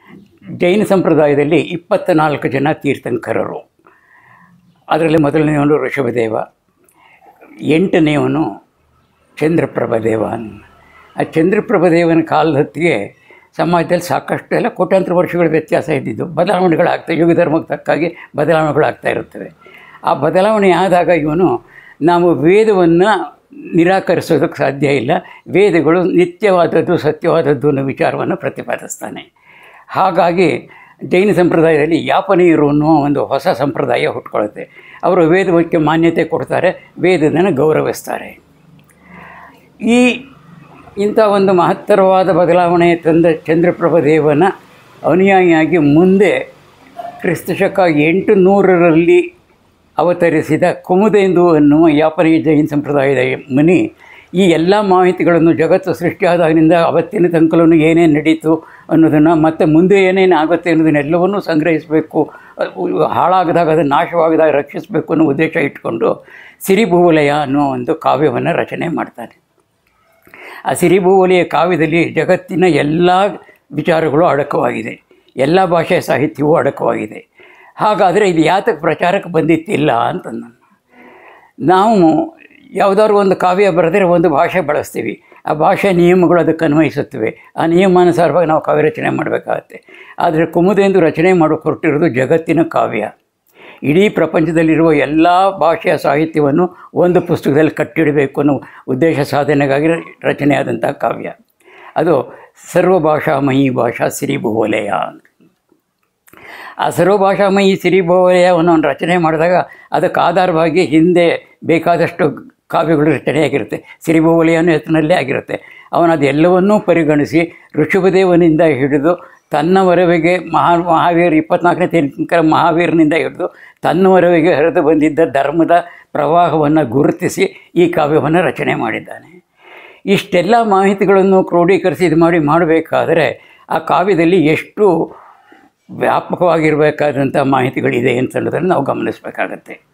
ಜೈನ ಸಂಪ್ರದಾಯದಲ್ಲಿ ಇಪ್ಪತ್ತ ನಾಲ್ಕು ಜನ ತೀರ್ಥಂಕರರು ಅದರಲ್ಲಿ ಮೊದಲನೆಯವನು ಋಷಭದೇವ ಎಂಟನೆಯವನು ಚಂದ್ರಪ್ರಭದೇವ ಆ ಚಂದ್ರಪ್ರಭದೇವನ ಕಾಲದ ಹೊತ್ತಿಗೆ ಸಮಾಜದಲ್ಲಿ ಸಾಕಷ್ಟು ಎಲ್ಲ ಕೋಟ್ಯಾಂತರ ವರ್ಷಗಳ ವ್ಯತ್ಯಾಸ ಇದ್ದಿದ್ದು ಬದಲಾವಣೆಗಳಾಗ್ತವೆ ಯುಗ ಧರ್ಮಕ್ಕೆ ತಕ್ಕಾಗಿ ಬದಲಾವಣೆಗಳಾಗ್ತಾ ಇರುತ್ತವೆ ಆ ಬದಲಾವಣೆ ಆದಾಗ ಇವನು ನಾವು ವೇದವನ್ನು ನಿರಾಕರಿಸೋದಕ್ಕೆ ಸಾಧ್ಯ ಇಲ್ಲ ವೇದಗಳು ನಿತ್ಯವಾದದ್ದು ಸತ್ಯವಾದದ್ದು ಅನ್ನೋ ವಿಚಾರವನ್ನು ಪ್ರತಿಪಾದಿಸ್ತಾನೆ ಹಾಗಾಗಿ ಜೈನ ಸಂಪ್ರದಾಯದಲ್ಲಿ ಯಾಪನೀಯರು ಅನ್ನುವ ಒಂದು ಹೊಸ ಸಂಪ್ರದಾಯ ಹುಟ್ಕೊಳ್ಳುತ್ತೆ ಅವರು ವೇದಕ್ಕೆ ಮಾನ್ಯತೆ ಕೊಡ್ತಾರೆ ವೇದದನ್ನು ಗೌರವಿಸ್ತಾರೆ ಈ ಇಂಥ ಒಂದು ಮಹತ್ತರವಾದ ಬದಲಾವಣೆ ತಂದ ಚಂದ್ರಪ್ರಭ ದೇವನ ಅನುಯಾಯಿಯಾಗಿ ಮುಂದೆ ಕ್ರಿಸ್ತಶಕ ಎಂಟು ನೂರರಲ್ಲಿ ಅವತರಿಸಿದ ಕುಮುದೆಂದು ಅನ್ನುವ ಯಾಪನೀಯ ಜೈನ ಸಂಪ್ರದಾಯದ ಮುನಿ ಈ ಎಲ್ಲ ಮಾಹಿತಿಗಳನ್ನು ಜಗತ್ತು ಸೃಷ್ಟಿಯಾದಾಗಿನಿಂದ ಅವತ್ತಿನ ತನಕಲೂ ಏನೇನು ನಡೀತು ಅನ್ನೋದನ್ನು ಮತ್ತು ಮುಂದೆ ಏನೇನು ಆಗುತ್ತೆ ಅನ್ನೋದನ್ನೆಲ್ಲವನ್ನೂ ಸಂಗ್ರಹಿಸಬೇಕು ಹಾಳಾಗದಾಗ ಅದನ್ನು ನಾಶವಾಗದಾಗ ರಕ್ಷಿಸಬೇಕು ಅನ್ನೋ ಉದ್ದೇಶ ಇಟ್ಕೊಂಡು ಸಿರಿಭೂವಲಯ ಅನ್ನೋ ಒಂದು ಕಾವ್ಯವನ್ನು ರಚನೆ ಮಾಡ್ತಾನೆ ಆ ಸಿರಿಭೂವಲಿಯ ಕಾವ್ಯದಲ್ಲಿ ಜಗತ್ತಿನ ಎಲ್ಲ ವಿಚಾರಗಳು ಅಡಕವಾಗಿದೆ ಎಲ್ಲ ಭಾಷೆಯ ಸಾಹಿತ್ಯವೂ ಅಡಕವಾಗಿದೆ ಹಾಗಾದರೆ ಇದು ಯಾತಕ್ಕೆ ಪ್ರಚಾರಕ್ಕೆ ಬಂದಿತ್ತಿಲ್ಲ ಅಂತ ನಾನು ನಾವು ಯಾವುದಾದ್ರು ಒಂದು ಕಾವ್ಯ ಬರೆದರೆ ಒಂದು ಭಾಷೆ ಬಳಸ್ತೀವಿ ಆ ಭಾಷೆ ನಿಯಮಗಳು ಅದಕ್ಕೆ ಅನ್ವಯಿಸುತ್ತವೆ ಆ ನಿಯಮಾನುಸಾರವಾಗಿ ನಾವು ಕಾವ್ಯ ರಚನೆ ಮಾಡಬೇಕಾಗತ್ತೆ ಆದರೆ ಕುಮುದೆಂದು ರಚನೆ ಮಾಡೋಕೆ ಹೊರಟಿರೋದು ಜಗತ್ತಿನ ಕಾವ್ಯ ಇಡೀ ಪ್ರಪಂಚದಲ್ಲಿರುವ ಎಲ್ಲ ಭಾಷೆಯ ಸಾಹಿತ್ಯವನ್ನು ಒಂದು ಪುಸ್ತಕದಲ್ಲಿ ಕಟ್ಟಿಡಬೇಕು ಅನ್ನೋ ಉದ್ದೇಶ ಸಾಧನೆಗಾಗಿ ರಚನೆಯಾದಂಥ ಕಾವ್ಯ ಅದು ಸರ್ವಭಾಷಾಮಯಿ ಭಾಷಾ ಸಿರಿಭುವಲಯ ಅಂತ ಆ ಸರ್ವಭಾಷಾಮಯಿ ಸಿರಿಭುವಲಯವನ್ನು ಅವನು ರಚನೆ ಮಾಡಿದಾಗ ಅದಕ್ಕೆ ಆಧಾರವಾಗಿ ಹಿಂದೆ ಬೇಕಾದಷ್ಟು ಕಾವ್ಯಗಳು ರಚನೆಯಾಗಿರುತ್ತೆ ಸಿರಿಭುವಲಯನೂ ಹೆಸರಿನಲ್ಲೇ ಆಗಿರುತ್ತೆ ಅವನು ಅದೆಲ್ಲವನ್ನೂ ಪರಿಗಣಿಸಿ ಋಷಭದೇವನಿಂದ ಹಿಡಿದು ತನ್ನವರೆವಿಗೆ ಮಹಾ ಮಹಾವೀರ ಇಪ್ಪತ್ನಾಲ್ಕನೇ ತೀರ್ಥಂಕರ ಮಹಾವೀರನಿಂದ ಹಿಡಿದು ತನ್ನವರೆವಿಗೆ ಹರಿದು ಬಂದಿದ್ದ ಧರ್ಮದ ಪ್ರವಾಹವನ್ನು ಗುರುತಿಸಿ ಈ ಕಾವ್ಯವನ್ನು ರಚನೆ ಮಾಡಿದ್ದಾನೆ ಇಷ್ಟೆಲ್ಲ ಮಾಹಿತಿಗಳನ್ನು ಕ್ರೋಢೀಕರಿಸಿ ಇದು ಮಾಡಿ ಮಾಡಬೇಕಾದರೆ ಆ ಕಾವ್ಯದಲ್ಲಿ ಎಷ್ಟು ವ್ಯಾಪಕವಾಗಿರಬೇಕಾದಂಥ ಮಾಹಿತಿಗಳಿದೆ ಅಂತ ಅನ್ನೋದನ್ನು ನಾವು ಗಮನಿಸಬೇಕಾಗತ್ತೆ